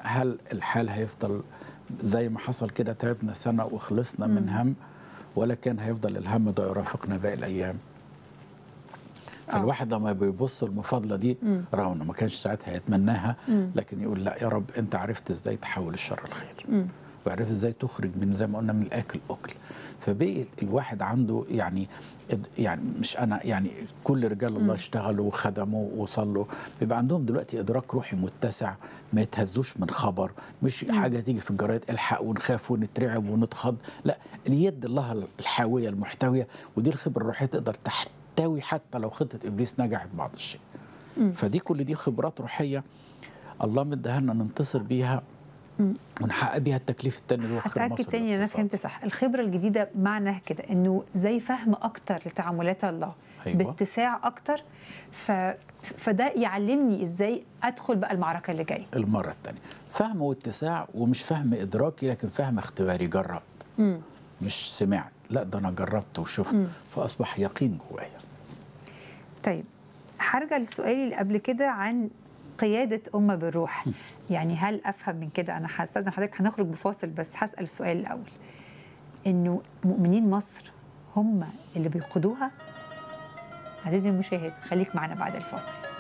هل الحال هيفضل زي ما حصل كده تعبنا سنه وخلصنا من هم ولا كان هيفضل الهم ده يرافقنا باقي الايام فالواحد لما بيبص المفاضله دي رغم انه ما كانش ساعتها يتمناها لكن يقول لا يا رب انت عرفت ازاي تحول الشر الخير وعرفت ازاي تخرج من زي ما قلنا من الاكل اكل فبقي الواحد عنده يعني يعني مش انا يعني كل رجال الله اشتغلوا وخدموا وصلوا بيبقى عندهم دلوقتي ادراك روحي متسع ما يتهزوش من خبر مش حاجه تيجي في الجرايد الحق ونخاف ونترعب ونتخض لا اليد الله الحاويه المحتويه ودي الخبره الروحيه تقدر تحتوي حتى لو خطه ابليس نجحت بعض الشيء فدي كل دي خبرات روحيه الله مديها لنا ننتصر بيها ونحقق بيها التكليف التاني اللي هو خير هتاكد مصر تاني ان انا للاقتصاد. فهمت صح الخبره الجديده معناها كده انه زي فهم اكتر لتعاملات الله أيوة. باتساع اكتر ف... فده يعلمني ازاي ادخل بقى المعركه اللي جايه المرة الثانية فهم واتساع ومش فهم إدراكي لكن فهم اختباري جربت مش سمعت لا ده أنا جربت وشفت فأصبح يقين جوايا طيب هرجع لسؤالي اللي قبل كده عن قيادة أمة بالروح يعني هل أفهم من كده أنا هستأذن حضرتك هنخرج بفاصل بس هسأل السؤال الأول إنه مؤمنين مصر هم اللي بيقودوها عزيزي المشاهد خليك معنا بعد الفاصل